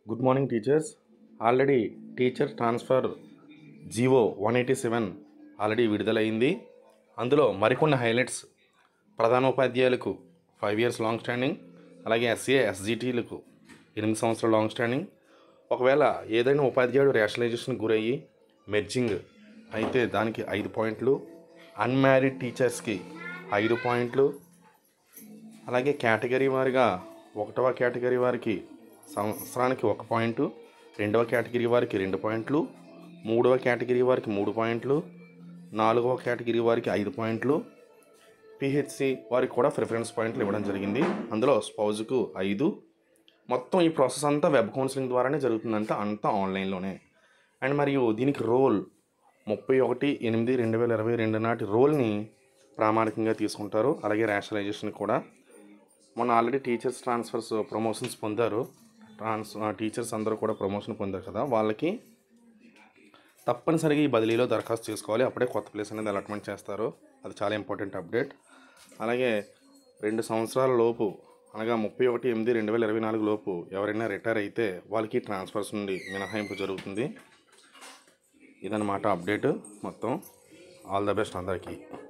good morning teachers already teacher transfer GO one eighty seven already విడుదలైంది అందులో మరికొన్ని highlights ప్రధానోపాధ్యాయులకు ఫైవ్ ఇయర్స్ లాంగ్ స్టాండింగ్ అలాగే SCA ఎస్జిటీలకు ఎనిమిది సంవత్సరాల లాంగ్ స్టాండింగ్ ఒకవేళ ఏదైనా ఉపాధ్యాయుడు రేషనలైజేషన్కి గురయ్యి మెర్జింగ్ అయితే దానికి ఐదు పాయింట్లు అన్మ్యారీడ్ టీచర్స్కి ఐదు పాయింట్లు అలాగే కేటగిరీ వారిగా ఒకటవ కేటగిరీ వారికి సంవత్సరానికి ఒక పాయింట్ రెండవ కేటగిరీ వారికి రెండు పాయింట్లు మూడవ కేటగిరీ వారికి మూడు పాయింట్లు నాలుగవ కేటగిరీ వారికి ఐదు పాయింట్లు పిహెచ్సి వారికి కూడా ప్రిఫరెన్స్ పాయింట్లు ఇవ్వడం జరిగింది అందులో స్పౌజ్కు ఐదు మొత్తం ఈ ప్రాసెస్ అంతా వెబ్ కౌన్సిలింగ్ ద్వారానే జరుగుతుందంటే అంతా ఆన్లైన్లోనే అండ్ మరియు దీనికి రోల్ ముప్పై ఒకటి ఎనిమిది రెండు వేల ఇరవై రెండు నాటి రోల్ని ప్రామాణికంగా తీసుకుంటారు అలాగే రేషనలైజేషన్ కూడా మొన్న ఆల్రెడీ టీచర్స్ ట్రాన్స్ఫర్స్ ప్రమోషన్స్ పొందారు ట్రాన్స్ టీచర్స్ అందరూ కూడా ప్రమోషన్ పొందారు కదా వాళ్ళకి తప్పనిసరిగా ఈ బదిలీలో దరఖాస్తు చేసుకోవాలి అప్పుడే కొత్త ప్లేస్ అనేది అలాట్మెంట్ చేస్తారు అది చాలా ఇంపార్టెంట్ అప్డేట్ అలాగే రెండు సంవత్సరాల లోపు అనగా ముప్పై ఒకటి ఎనిమిది రెండు వేల ఇరవై నాలుగు లోపు ఎవరైనా రిటైర్ అయితే వాళ్ళకి ట్రాన్స్ఫర్స్ నుండి మినహాయింపు జరుగుతుంది ఇదన్నమాట అప్డేట్ మొత్తం ఆల్ ద బెస్ట్ అందరికీ